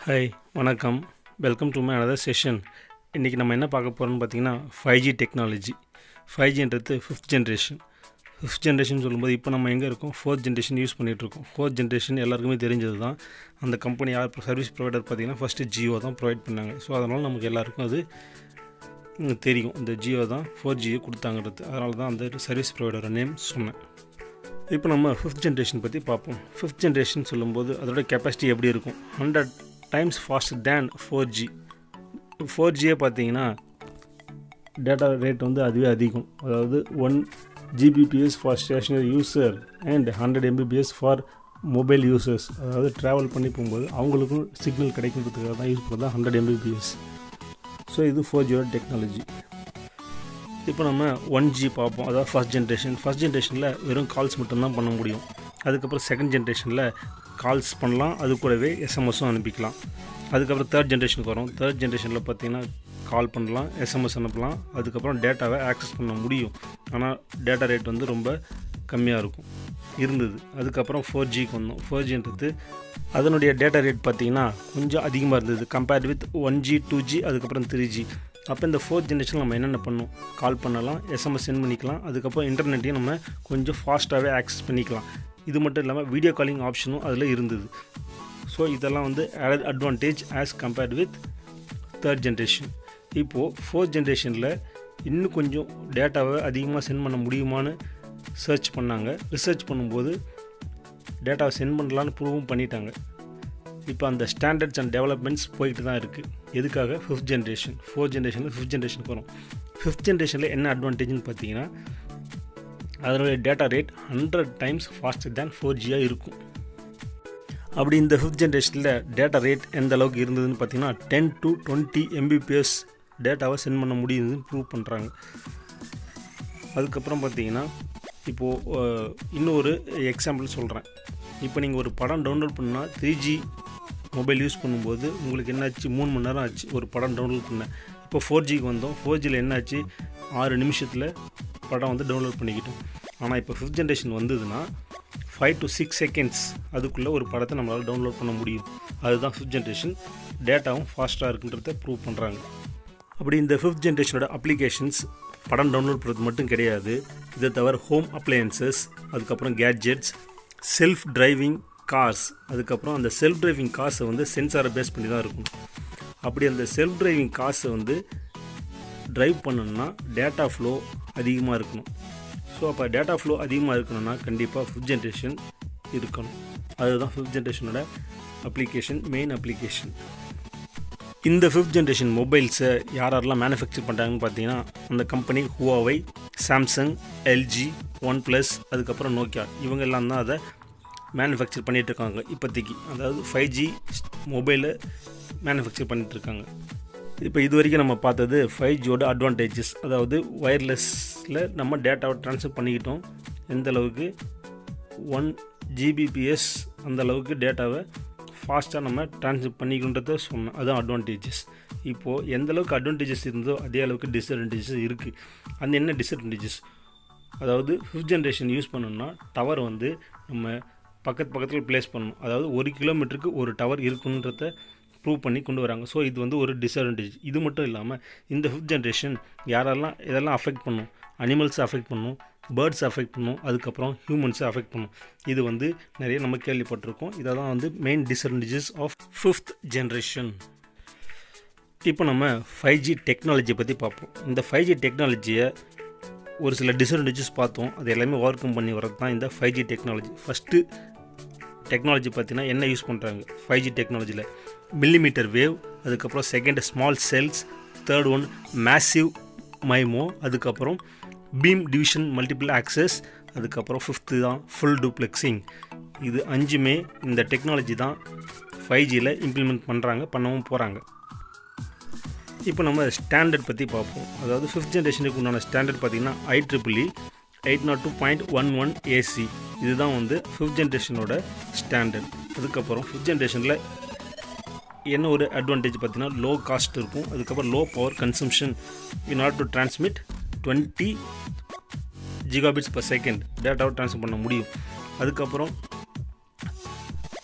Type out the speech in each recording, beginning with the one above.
hi வணக்கம் welcome to my another session இன்றைக்கி நம்ம என்ன பார்க்க போகிறோம்னு பார்த்தீங்கன்னா ஃபைவ் ஜி டெக்னாலஜி ஃபைவ் ஜின்றது ஃபிஃப்த் ஜென்ரேஷன் ஃபிஃப்த் ஜென்ரேஷன் சொல்லும்போது இப்போ நம்ம எங்கே இருக்கோம் ஃபோர்த் ஜென்ரேஷன் யூஸ் பண்ணிகிட்ருக்கோம் ஃபோர்த் ஜென்ரேஷன் எல்லாருக்குமே தெரிஞ்சது தான் அந்த கம்பெனி யார் சர்வீஸ் ப்ரொவைடர் பார்த்தீங்கன்னா ஃபஸ்ட்டு ஜியோ தான் ப்ரொவைட் பண்ணாங்க ஸோ அதனால் நமக்கு எல்லாருக்கும் அது ம், தெரியும் இந்த ஜியோ தான் ஃபோர் ஜியோ கொடுத்தாங்கிறது அதனால தான் அந்த சர்வீஸ் ப்ரொவைடரோட நேம் சொன்னேன் இப்போ நம்ம ஃபிஃப்த் ஜென்ரேஷன் பற்றி பார்ப்போம் ஃபிஃப்த் ஜென்ரேஷன் சொல்லும்போது அதோட கெப்பாசிட்டி எப்படி இருக்கும் hundred times faster than four G four ஜியே பார்த்தீங்கன்னா டேட்டா ரேட் வந்து அதுவே அதிகம் அதாவது one GBPS for stationary user and hundred MBPS for mobile users அதாவது ட்ராவல் பண்ணி போகும்போது அவங்களுக்கும் சிக்னல் கிடைக்கிறதுக்காக தான் யூஸ் பண்ணுறது ஹண்ட்ரட் எம்பிபிஎஸ் ஸோ இது ஃபோர் ஜியோட டெக்னாலஜி இப்போ நம்ம ஒன் ஜி பார்ப்போம் அதாவது ஃபஸ்ட் ஜென்ரேஷன் ஃபஸ்ட் ஜென்ரேஷனில் வெறும் கால்ஸ் மட்டும்தான் பண்ண முடியும் அதுக்கப்புறம் செகண்ட் ஜென்ரேஷனில் கால்ஸ் பண்ணலாம் அது கூடவே எஸ்எம்எஸும் அனுப்பிக்கலாம் அதுக்கப்புறம் தேர்ட் ஜென்ரேஷனுக்கு வரும் தேர்ட் ஜென்ரேஷனில் பார்த்தீங்கன்னா கால் பண்ணலாம் எஸ்எம்எஸ் அனுப்பலாம் அதுக்கப்புறம் டேட்டாவை ஆக்சஸ் பண்ண முடியும் ஆனால் டேட்டா ரேட் வந்து ரொம்ப கம்மியாக இருக்கும் இருந்தது அதுக்கப்புறம் ஃபோர் ஜிக்கு வந்தோம் ஃபோர் ஜின்றது அதனுடைய டேட்டா ரேட் பார்த்தீங்கன்னா கொஞ்சம் அதிகமாக இருந்தது compared with one G two G அதுக்கப்புறம் த்ரீ ஜி அப்போ இந்த ஃபோர்த் ஜென்ரேஷன் நம்ம என்னென்ன பண்ணோம் கால் பண்ணலாம் எஸ்எம்எஸ் சென்ட் பண்ணிக்கலாம் அதுக்கப்புறம் இன்டர்நெட்டையும் நம்ம கொஞ்சம் ஃபாஸ்ட்டாகவே ஆக்சஸ் பண்ணிக்கலாம் இது மட்டும் இல்லாமல் வீடியோ காலிங் ஆப்ஷனும் அதில் இருந்தது ஸோ இதெல்லாம் வந்து advantage as compared with third generation இப்போது ஃபோர்த் ஜென்ரேஷனில் இன்னும் கொஞ்சம் டேட்டாவை அதிகமாக சென்ட் பண்ண முடியுமான்னு சர்ச் பண்ணாங்க ரிசர்ச் பண்ணும்போது டேட்டாவை சென்ட் பண்ணலான்னு ப்ரூவும் பண்ணிட்டாங்க இப்போ அந்த ஸ்டாண்டர்ட்ஸ் அண்ட் டெவலப்மெண்ட்ஸ் போயிட்டு தான் இருக்குது எதுக்காக ஃபிஃப்த் ஜென்ரேஷன் ஃபோர்த் ஜென்ரேஷனில் ஃபிஃப்த் ஜென்ரேஷனுக்கு வரும் ஃபிஃப்த் ஜென்ரேஷனில் என்ன அட்வான்டேஜ்னு பார்த்தீங்கன்னா அதனுடைய data rate hundred times faster than four ஜியாக இருக்கும் அப்படி இந்த ஃபிஃப்த் ஜென்ரேஷனில் டேட்டா ரேட் எந்த அளவுக்கு இருந்ததுன்னு பார்த்தீங்கன்னா டென் டு டுவெண்ட்டி எம்பிபிஎஸ் டேட்டாவை சென்ட் பண்ண முடியுதுன்னு ப்ரூவ் பண்ணுறாங்க அதுக்கப்புறம் பார்த்தீங்கன்னா இப்போது இன்னொரு எக்ஸாம்பிள் சொல்கிறேன் இப்போ நீங்கள் ஒரு படம் டவுன்லோட் பண்ணால் த்ரீ ஜி மொபைல் யூஸ் பண்ணும்போது உங்களுக்கு என்னாச்சு மூணு மணி நேரம் ஆச்சு ஒரு படம் டவுன்லோட் பண்ண இப்போ ஃபோர் ஜிக்கு வந்தோம் ஃபோர் ஜியில் என்னாச்சு ஆறு நிமிஷத்தில் படம் வந்து டவுன்லோட் பண்ணிக்கிட்டோம் ஆனால் இப்போ ஃபிஃப்த் ஜென்ரேஷன் வந்ததுன்னா ஃபைவ் டு சிக்ஸ் செகண்ட்ஸ் அதுக்குள்ளே ஒரு படத்தை நம்மளால் டவுன்லோட் பண்ண முடியும் அதுதான் ஃபிஃப்த் ஜென்ரேஷன் டேட்டாவும் ஃபாஸ்ட்டாக இருக்குன்றத ப்ரூவ் பண்ணுறாங்க அப்படி இந்த ஃபிஃப்த் ஜென்ரேஷனோட அப்ளிகேஷன்ஸ் படம் டவுன்லோட் பண்ணுறது மட்டும் கிடையாது இதை தவிர ஹோம் அப்ளையன்சஸ் அதுக்கப்புறம் கேட்ஜெட்ஸ் செல்ஃப் டிரைவிங் கார்ஸ் அதுக்கப்புறம் அந்த செல்ஃப் டிரைவிங் கார்ஸை வந்து சென்சாரை பேஸ் பண்ணி தான் இருக்கும் அப்படி அந்த செல்ஃப் டிரைவிங் கார்ஸை வந்து டிரைவ் பண்ணணும்னா டேட்டா ஃப்ளோ அதிகமாக இருக்கணும் ஸோ அப்போ டேட்டா ஃப்ளோ அதிகமாக இருக்கணும்னா கண்டிப்பாக ஃபிஃப்த் ஜென்ரேஷன் இருக்கணும் அதுதான் ஃபிஃப்த் ஜென்ரேஷனோட அப்ளிகேஷன் மெயின் அப்ளிகேஷன் இந்த ஃபிஃப்த் ஜென்ரேஷன் மொபைல்ஸை யார் யாரெல்லாம் மேனுஃபேக்சர் பண்ணுறாங்கன்னு பார்த்தீங்கன்னா அந்த company Huawei Samsung LG OnePlus அதுக்கப்புறம் நோக்கியா இவங்க எல்லாம் தான் அதை மேனுஃபேக்சர் பண்ணிகிட்டு இருக்காங்க இப்போதைக்கு அதாவது ஃபைவ் ஜி மொபைலை மேனுஃபேக்சர் பண்ணிட்டு இருக்காங்க இப்போ இது வரைக்கும் நம்ம பார்த்தது ஃபைவ் ஜியோட அட்வான்டேஜஸ் அதாவது ஒயர்லெஸில் நம்ம டேட்டாவை ட்ரான்ஸ்ஃபர் பண்ணிக்கிட்டோம் எந்த அளவுக்கு ஒன் ஜிபிபிஎஸ் அந்த அளவுக்கு டேட்டாவை ஃபாஸ்ட்டாக நம்ம ட்ரான்ஸ்ஃபர் பண்ணிக்கணுன்றத சொன்னோம் அதுதான் அட்வான்டேஜஸ் இப்போது எந்த அளவுக்கு அட்வான்டேஜஸ் இருந்தோ அதே அளவுக்கு டிஸ்அட்வான்டேஜஸ் இருக்குது அந்த என்ன டிஸ்அட்வான்டேஜஸ் அதாவது ஃபிஃப்த் ஜென்ரேஷன் யூஸ் பண்ணணும்னா டவர் வந்து நம்ம பக்கத்து பக்கத்தில் ப்ளேஸ் பண்ணணும் அதாவது ஒரு கிலோமீட்டருக்கு ஒரு டவர் இருக்குன்றத ப்ரூவ் பண்ணி கொண்டு வராங்க ஸோ இது வந்து ஒரு டிஸ்அட்வான்டேஜ் இது மட்டும் இல்லாமல் இந்த ஃபிஃப்த் ஜென்ரேஷன் யாரெல்லாம் இதெல்லாம் அஃபெக்ட் பண்ணும் அனிமல்ஸை அஃபெக்ட் பண்ணும் பேர்ட்ஸ் அஃபெக்ட் பண்ணும் அதுக்கப்புறம் ஹியூமன்ஸை அஃபெக்ட் பண்ணும் இது வந்து நிறைய நம்ம கேள்விப்பட்டிருக்கோம் இதை தான் வந்து main disadvantages of fifth generation இப்போ நம்ம ஃபைவ் ஜி டெக்னாலஜியை பற்றி பார்ப்போம் இந்த ஃபைவ் ஜி டெக்னாலஜியை ஒரு சில டிஸ்அட்வான்டேஜஸ் பார்த்தோம் அது எல்லாமே ஓவர் கம் பண்ணி வரது தான் இந்த five G technology first technology பார்த்தீங்கன்னா என்ன யூஸ் பண்ணுறாங்க ஃபைவ் ஜி டெக்னாலஜியில் மில்லிமீட்டர் வேவ் அதுக்கப்புறம் second small cells third one massive MIMO அதுக்கப்புறம் பீம் டிவிஷன் மல்டிபிள் ஆக்சஸ் அதுக்கப்புறம் ஃபிஃப்த்து தான் ஃபுல் டூப்ளெக்ஸிங் இது அஞ்சுமே இந்த டெக்னாலஜி தான் ஃபைவ் ஜியில் இம்ப்ளிமெண்ட் பண்ணுறாங்க பண்ணவும் போகிறாங்க இப்போ நம்ம ஸ்டாண்டர்ட் பற்றி பார்ப்போம் அதாவது ஃபிஃப்த் ஜென்ரேஷனுக்கு உண்டான ஸ்டாண்டர்ட் பார்த்தீங்கன்னா I triple E eight naught two point one one AC இதுதான் வந்து ஃபிஃப்த் ஜென்ரேஷனோட ஸ்டாண்டர்ட் அதுக்கப்புறம் ஃபிஃப்த் ஜென்ரேஷனில் என்ன ஒரு அட்வான்டேஜ் பார்த்தீங்கன்னா லோ காஸ்ட் இருக்கும் அதுக்கப்புறம் low power consumption in order to transmit twenty gigabits per second டேட்டாவை ட்ரான்ஸ்ஃபர் பண்ண முடியும் அதுக்கப்புறம்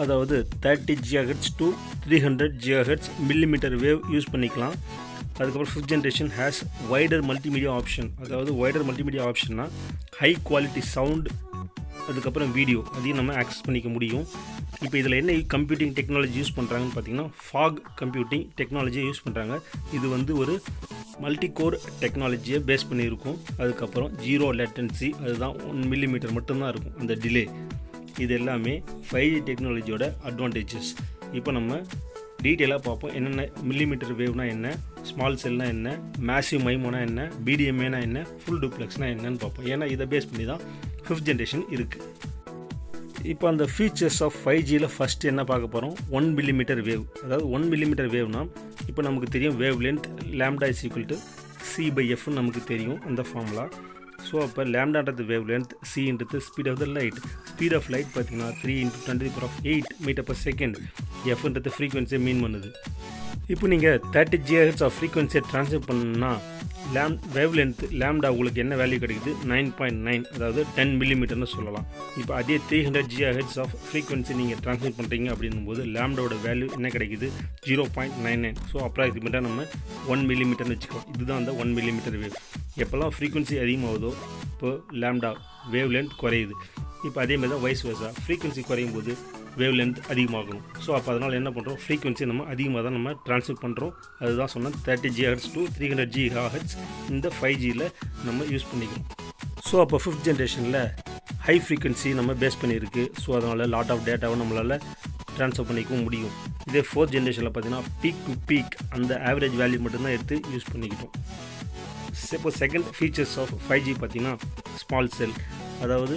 அதாவது thirty gigahertz to three hundred gigahertz millimetre wave use பண்ணிக்கலாம் அதுக்கப்புறம் fifth generation has wider multimedia option அதாவது வைடர் மல்டிமீடியா ஆப்ஷன்னா ஹை குவாலிட்டி சவுண்ட் அதுக்கப்புறம் வீடியோ அதையும் நம்ம ஆக்சஸ் பண்ணிக்க முடியும் இப்போ இதில் என்ன கம்ப்யூட்டிங் டெக்னாலஜி யூஸ் பண்ணுறாங்கன்னு பார்த்தீங்கன்னா ஃபாக் கம்ப்யூட்டிங் டெக்னாலஜியை யூஸ் பண்ணுறாங்க இது வந்து ஒரு மல்டி கோர் டெக்னாலஜியை பேஸ் பண்ணியிருக்கும் அதுக்கப்புறம் ஜீரோ லேட்டன்சி அதுதான் ஒன் மில்லிமீட்டர் மட்டும்தான் இருக்கும் அந்த டிலே இது எல்லாமே ஃபைவ் ஜி டெக்னாலஜியோட அட்வான்டேஜஸ் இப்போ நம்ம டீட்டெயிலாக பார்ப்போம் என்னென்ன மில்லிமீட்டர் வேவ்னா என்ன ஸ்மால் செல்னா என்ன மேசிவ் மைமோனா என்ன பிடிஎம்ஏனா என்ன ஃபுல் டூப்ளெக்ஸ்னா என்னன்னு பார்ப்போம் ஏன்னா இதை பேஸ் பண்ணி தான் ஃபிஃப்த் ஜென்ரேஷன் இருக்குது இப்போ அந்த ஃபீச்சர்ஸ் ஆஃப் ஃபைவ் ஜியில் ஃபஸ்ட்டு என்ன பார்க்க போகிறோம் ஒன் மில்லிமீட்டர் வேவ் அதாவது ஒன் மில்லிமீட்டர் வேவ்னா இப்போ நமக்கு தெரியும் wavelength lambda is equal to C by எஃப்னு நமக்கு தெரியும் அந்த ஃபார்முலா ஸோ அப்போ லேம்டான்றது வேவ் லென்த் சின்றது speed of the light speed of light பார்த்தீங்கன்னா three into twenty power of eight metre per second எஃப்ன்றது ஃப்ரீக்வன்சியை மீன் பண்ணுது இப்போ நீங்கள் தேர்ட்டி ஜிஹெச் ஆஃப் ஃப்ரீக்வன்சியை ட்ரான்ஸ்ஃபர் பண்ணணும்னா லேம் வேவ் லென்த் லேம்டா உங்களுக்கு என்ன வேல்யூ கிடைக்குது நைன் பாயிண்ட் நைன் அதாவது டென் மில்லிமீட்டர்னு சொல்லலாம் இப்போ அதே three hundred GH of frequency நீங்கள் ட்ரான்ஸ்ஃபர் பண்ணுறீங்க அப்படின்னும் போது லேம்டாவோட வேல்யூ என்ன கிடைக்குது zero point nine nine so அப்ராக்சிமேட்டாக நம்ம ஒன் மில்லிமீட்டர்னு வச்சுக்கலாம் இதுதான் அந்த ஒன் மில்லிமீட்டர் வேவ் எப்போல்லாம் ஃப்ரீக்வன்சி அதிகமாகுதோ இப்போ லேம்டா வேவ் லென்த் குறையுது இப்போ அதேமாதிரி தான் வயசு வயசாக ஃப்ரீக்வன்சி குறையும் போது வேவ் லென்த் அதிகமாகணும் ஸோ அப்போ அதனால் என்ன பண்ணுறோம் ஃப்ரீக்வன்சி நம்ம அதிகமாக தான் நம்ம ட்ரான்ஸ்ஃபர் பண்ணுறோம் அதுதான் சொன்னேன் thirty G hertz to three hundred G hertz இந்த ஃபைவ் ஜியில் நம்ம யூஸ் பண்ணிக்கிறோம் ஸோ அப்போ ஃபிஃப்த் ஜென்ரேஷனில் ஹை ஃப்ரீக்வன்சி நம்ம பேஸ் பண்ணியிருக்கு ஸோ அதனால் லாட் ஆஃப் டேட்டாவை நம்மளால் ட்ரான்ஸ்ஃபர் பண்ணிக்கவும் முடியும் இதே ஃபோர்த் ஜென்ரேஷனில் பார்த்தீங்கன்னா பீக் டு பீக் அந்த ஆவரேஜ் வேல்யூ மட்டும்தான் எடுத்து யூஸ் பண்ணிக்கிட்டோம் இப்போ second features of five G பார்த்தீங்கன்னா ஸ்மால் செல் அதாவது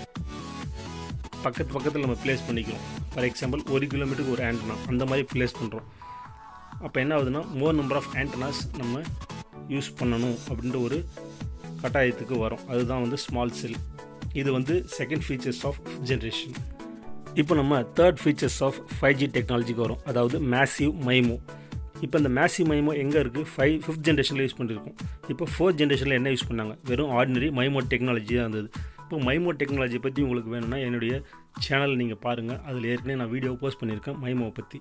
பக்கத்து பக்கத்தில் நம்ம ப்ளேஸ் பண்ணிக்கிறோம் ஃபார் எக்ஸாம்பிள் ஒரு கிலோமீட்டருக்கு ஒரு ஆண்டனா அந்த மாதிரி ப்ளேஸ் பண்ணுறோம் அப்போ என்ன ஆகுதுன்னா மோர் நம்பர் ஆஃப் ஆண்டனாஸ் நம்ம யூஸ் பண்ணணும் அப்படின்ற ஒரு கட்டாயத்துக்கு வரும் அதுதான் வந்து ஸ்மால் செல் இது வந்து செகண்ட் ஃபீச்சர்ஸ் ஆஃப் ஜென்ரேஷன் இப்போ நம்ம third features of five G டெக்னாலஜிக்கு வரும் அதாவது மேசிவ் மைமோ இப்போ இந்த மேசிவ் மைமோ எங்கே இருக்குது ஃபைவ் ஃபிஃப்த் ஜென்ரேஷனில் யூஸ் பண்ணியிருக்கோம் இப்போ ஃபோர்த் ஜென்ரேஷனில் என்ன யூஸ் பண்ணாங்க வெறும் ஆர்டினரி மைமோ டெக்னாலஜி தான் இருந்தது இப்போ மைமோ டெக்னாலஜி பற்றி உங்களுக்கு வேணும்னா என்னுடைய சேனல் நீங்கள் பாருங்கள் அதில் ஏற்கனவே நான் வீடியோ போஸ்ட் பண்ணியிருக்கேன் மைமோவை பற்றி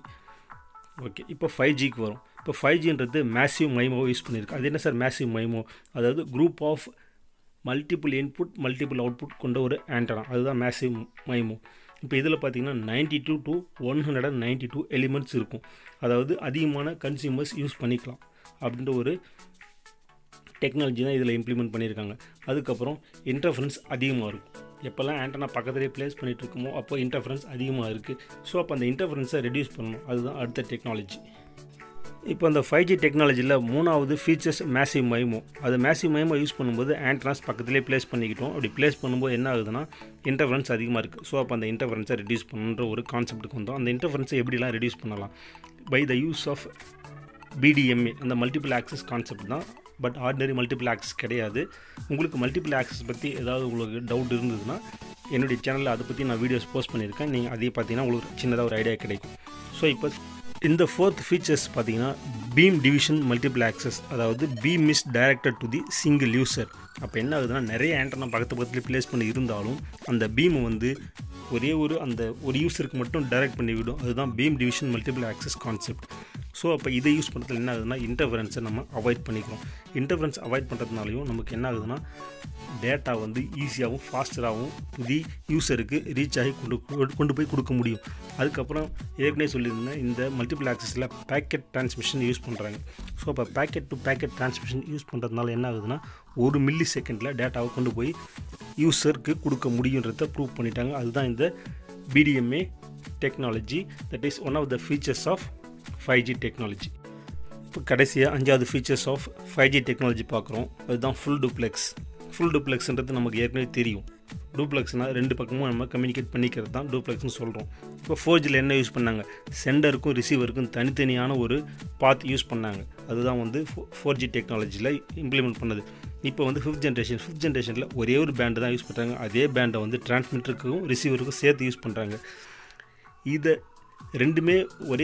ஓகே இப்போ ஃபைவ் ஜிக்கு வரும் இப்போ ஃபைவ் ஜின்றது மேசிவ் மைமோ யூஸ் பண்ணியிருக்கு அது என்ன சார் மேசிவ் மைமோ அதாவது group of multiple input multiple output கொண்ட ஒரு ஆண்டனா அதுதான் மேசிவ் மைமோ இப்போ இதில் பார்த்தீங்கன்னா ninety two to one hundred and ninety two elements இருக்கும் அதாவது அதிகமான கன்சியூமர்ஸ் யூஸ் பண்ணிக்கலாம் அப்படின்ற ஒரு டெக்னாலஜி தான் இதில் இம்ப்ளிமெண்ட் பண்ணியிருக்காங்க அதுக்கப்புறம் இன்டர்ஃபரன்ஸ் அதிகமாக இருக்கும் எப்போல்லாம் ஆண்டனா பக்கத்துலேயே ப்ளேஸ் பண்ணிகிட்டு இருக்குமோ அப்போ இன்டர்ஃபரன்ஸ் அதிகமாக இருக்குது ஸோ அப்போ அந்த இன்டர்ஃபரன்ஸை ரெடியூஸ் பண்ணணும் அதுதான் அடுத்த டெக்னாலஜி இப்போ அந்த ஃபைவ் ஜி டெக்னாலஜியில் மூணாவது ஃபீச்சர்ஸ் மேசிவ் மைமோ அது மேசிவ் மைமோ யூஸ் பண்ணும்போது ஆண்ட்ராஸ் பக்கத்துலேயே ப்ளேஸ் பண்ணிக்கிட்டோம் அப்படி ப்ளேஸ் பண்ணும்போது என்ன ஆகுதுன்னா இன்டர்ஃபரன்ஸ் அதிகமாக இருக்குது ஸோ அப்போ அந்த இன்டர்ஃபரன்ஸை ரெடியூஸ் பண்ணுன்ற ஒரு கான்செப்ட்டுக்கு வந்தோம் அந்த இன்டர்ஃபரன்ஸை எப்படிலாம் ரெடியூஸ் பண்ணலாம் by the use of BDMA அந்த மல்டிபிள் ஆக்சஸ் கான்செப்ட் தான் பட் ஆர்டினரி மல்டிபிள் ஆக்சஸ் கிடையாது உங்களுக்கு மல்டிபிள் ஆக்சஸ் பற்றி ஏதாவது உங்களுக்கு டவுட் இருந்ததுன்னா என்னுடைய சேனலில் அதை பற்றி நான் வீடியோஸ் போஸ்ட் பண்ணியிருக்கேன் நீங்கள் அதையே பார்த்தீங்கன்னா உங்களுக்கு சின்னதாக ஒரு ஐடியா கிடைக்கும் ஸோ இப்போ இந்த ஃபோர்த் ஃபீச்சர்ஸ் பார்த்தீங்கன்னா பீம் டிவிஷன் மல்டிபிள் ஆக்சஸ் அதாவது beam is directed to the single user அப்போ என்ன ஆகுதுன்னா நிறைய ஆண்டனா பக்கத்து பக்கத்தில் ப்ளேஸ் பண்ணி இருந்தாலும் அந்த பீமை வந்து ஒரே ஒரு அந்த ஒரு யூஸருக்கு மட்டும் டைரக்ட் பண்ணிவிடும் அதுதான் beam division multiple access concept so அப்போ இதை யூஸ் பண்ணுறதுல என்ன ஆகுதுன்னா இன்டர்ஃபரன்ஸை நம்ம அவாய்ட் பண்ணிக்கிறோம் இன்டர்ஃபரன்ஸ் அவாய்ட் பண்ணுறதுனாலையும் நமக்கு என்ன ஆகுதுன்னா டேட்டா வந்து ஈஸியாகவும் ஃபாஸ்டராகவும் தி யூஸருக்கு ரீச் ஆகி கொண்டு கொண்டு போய் கொடுக்க முடியும் அதுக்கப்புறம் ஏற்கனவே சொல்லியிருந்தேன் இந்த மல்டிபிள் ஆக்சஸில் பேக்கெட் டிரான்ஸ்மிஷன் யூஸ் பண்ணுறாங்க ஸோ அப்போ packet to packet transmission use பண்ணுறதுனால என்ன ஆகுதுன்னா ஒரு மில்லி செகண்டில் டேட்டாவை கொண்டு போய் யூஸருக்கு கொடுக்க முடியுன்றத ப்ரூவ் பண்ணிட்டாங்க அதுதான் இந்த BDMA technology that is one of the features of five G technology இப்போ கடைசியாக அஞ்சாவது features of five G technology பார்க்குறோம் அதுதான் ஃபுல் டூப்ளெக்ஸ் ஃபுல் டூப்ளெக்ஸ்ன்றது நமக்கு ஏற்கனவே தெரியும் டூப்ளெக்ஸ்னால் ரெண்டு பக்கமும் நம்ம கம்யூனிகேட் பண்ணிக்கிறது தான் டூப்ளெக்ஸ்னு சொல்கிறோம் இப்போ ஃபோர் ஜியில் என்ன யூஸ் பண்ணாங்க சென்டருக்கும் ரிசீவருக்கும் தனித்தனியான ஒரு பாத் யூஸ் பண்ணாங்க அதுதான் வந்து ஃபோர் ஜி டெக்னாலஜியில் இம்ப்ளிமெண்ட் பண்ணது இப்போ வந்து ஃபிஃப்த் ஜென்ரேஷன் ஃபிஃப்த் ஜென்ரேஷனில் ஒரே ஒரு பேண்டு தான் யூஸ் பண்ணுறாங்க அதே பேண்டை வந்து டிரான்ஸ்மிட்டருக்கும் ரிசீவருக்கும் சேர்த்து யூஸ் பண்ணுறாங்க இதை ரெண்டுமே ஒரே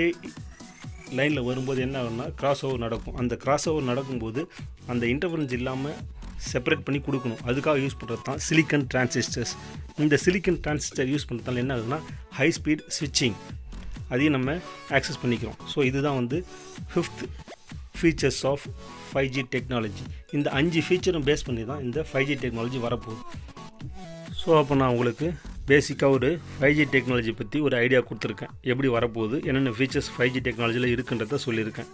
லைனில் வரும்போது என்ன ஆகும்னா கிராஸ் ஓவர் நடக்கும் அந்த கிராஸ் ஓவர் நடக்கும்போது அந்த இன்டர்ஃபரன்ஸ் இல்லாமல் செப்பரேட் பண்ணி கொடுக்கணும் அதுக்காக யூஸ் பண்ணுறது தான் சிலிக்கன் டிரான்சிஸ்டர்ஸ் இந்த சிலிக்கன் டிரான்சிஸ்டர் யூஸ் பண்ணுறதால என்ன ஆகுதுன்னா ஹை ஸ்பீட் ஸ்விட்சிங் அதையும் நம்ம ஆக்சஸ் பண்ணிக்கிறோம் ஸோ இதுதான் வந்து fifth features of five G technology இந்த அஞ்சு ஃபீச்சரும் பேஸ் பண்ணி தான் இந்த ஃபைவ் ஜி டெக்னாலஜி வரப்போகுது ஸோ அப்போ நான் உங்களுக்கு பேசிக்காக ஒரு ஃபைவ் ஜி டெக்னாலஜி பற்றி ஒரு ஐடியா கொடுத்துருக்கேன் எப்படி வரப்போகுது என்னென்ன ஃபீச்சர்ஸ் ஃபைவ் ஜி டெக்னாலஜியில் இருக்குன்றத சொல்லியிருக்கேன்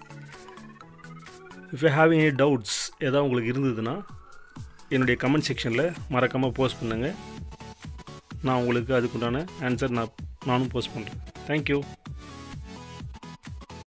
if you have any doubts ஏதாவது உங்களுக்கு இருந்ததுன்னா என்னுடைய கமெண்ட் செக்ஷனில் மறக்காமல் போஸ்ட் பண்ணுங்கள் நான் உங்களுக்கு அதுக்குண்டான ஆன்சர் நான் நானும் போஸ்ட் பண்ணுறேன் தேங்க்யூ